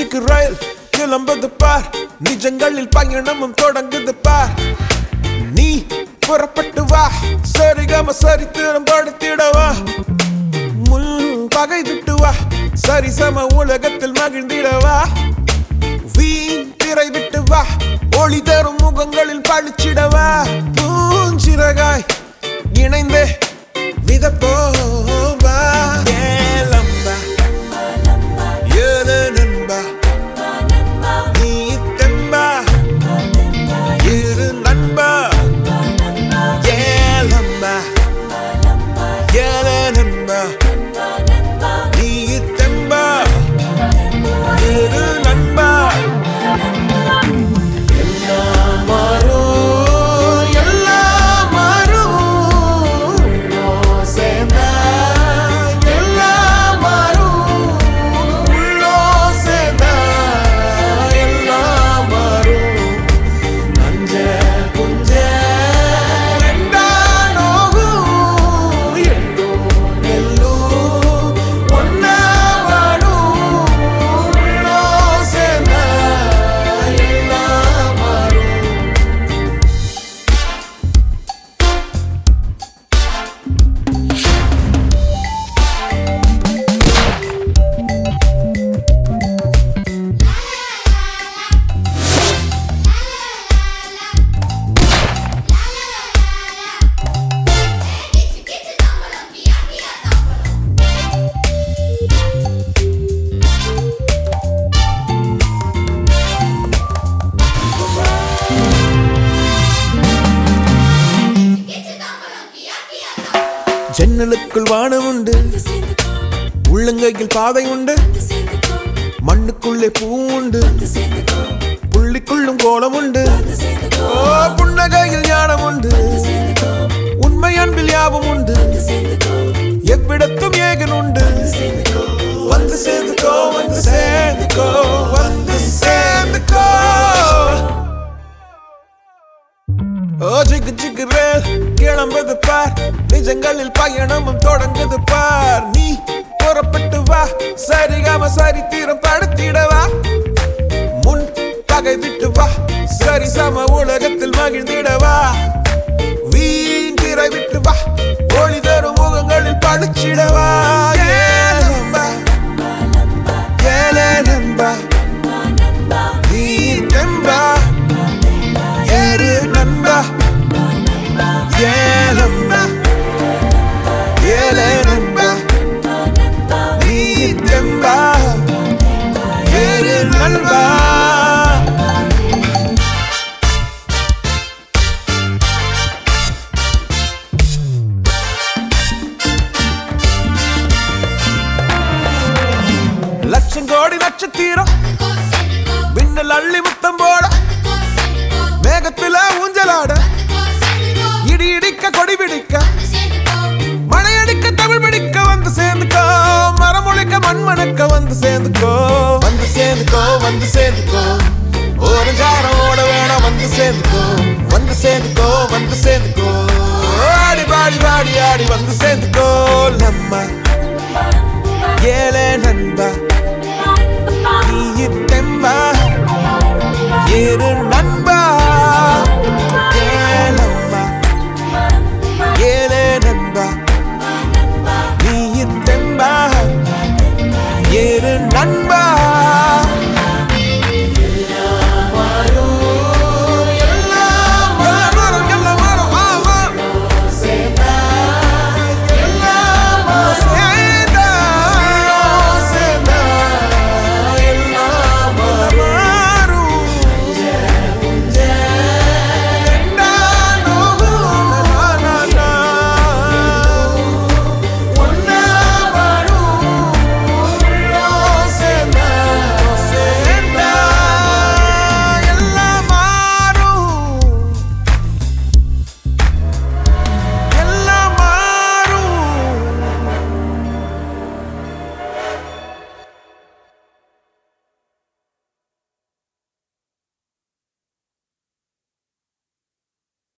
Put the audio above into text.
சிக்கு ரயில் கிளம்புது பார் நிஜங்களில் பயணமும் தொடங்குது பார் நீ புறப்பட்டு வா சரிகம சரித்திரம் படுத்திடவா முள் பகை விட்டு வா சரி சம உலகத்தில் மகிழ்ந்திடவா வீண் திரை விட்டு வா ஒளி தரும் முகங்களில் பழிச்சிடவா பூஞ்சிறகாய் இணைந்தே மிதப்போவா ஏலம்பா ஏழு நண்பா நீ தெம்பா இரு நண்பா ஏலம்பா ஏழு நண்பா நீ தெம்பா இரு நண்பா எல்லாம் மாறும், எல்லாம் மாறும். உள்ளோம் சேர்ந்தா எல்லாம் மாறும். உள்ளோம் சேர்ந்தா எல்லாம் மாறும். நஞ்ச புஞ்ச ரெண்டா நோகும். எள்ளும் நெல்லும் ஒண்ணா வாடும். உள்ளோம் சேர்ந்தா எல்லாம் மாறும். ஜன்னலுக்குள் வானம் உண்டு உள்ளங்கையில் பாதை உண்டு மண்ணுக்குள்ளே பூ உண்டு புள்ளிக்குள்ளும் கோலம் உண்டு ஓ புன்னகையில் ஞானம் உண்டு உண்மை அன்பில் யாவும் உண்டு எவ்விடத்தும் ஏகன் உண்டு வந்து சேர்ந்துக்கோ வந்து சேர்ந்துக்கோ வந்து சேர்ந்துக்கோ ஓ ஜிகு ஜிகு ரேல் கிளம்புது பார் நிஜங்களில் பயணமும் தொடங்குது பார் நீ புறப்பட்டு வா சரிகாம சரித்திரம் படுத்திடவா முன் பகை விட்டு வா சரி சம உலகத்தில் மகிழ்ந்திடவா வீண் திரை விட்டு வா ஒளி தரும் முகங்களில் பழிச்சிடவா ஏலம்பா ஏலே நண்பா நீ தெம்பா ஏறு நண்பா ஏலம்பா ஏலே நண்பா நீ தெம்பா ஏறு நண்பா லட்சம் கோடி நட்சத்திரம் மின்னல் அள்ளி முத்தம் போட மேகத்துல ஊஞ்சலாட இடி இடிக்க கொடி பிடிக்க மழையடிக்க தமிழ் பிடிக்க வந்து சேர்ந்துக்கோ மரம் ஒழிக்க மண் மணக்க வந்து சேர்ந்துக்கோ வந்து சேர்ந்துக்கோ வந்து சேர்ந்துக்கோ ஒரு ஜாரம் ஓட வேணாம் வந்து சேர்ந்துக்கோ வந்து சேர்ந்துக்கோ வந்து சேர்ந்துக்கோ ஆடி பாடி பாடி ஆடி வந்து சேர்ந்துக்கோ நம்ம ஏழை நண்பா நீ தெம்பா ஏறு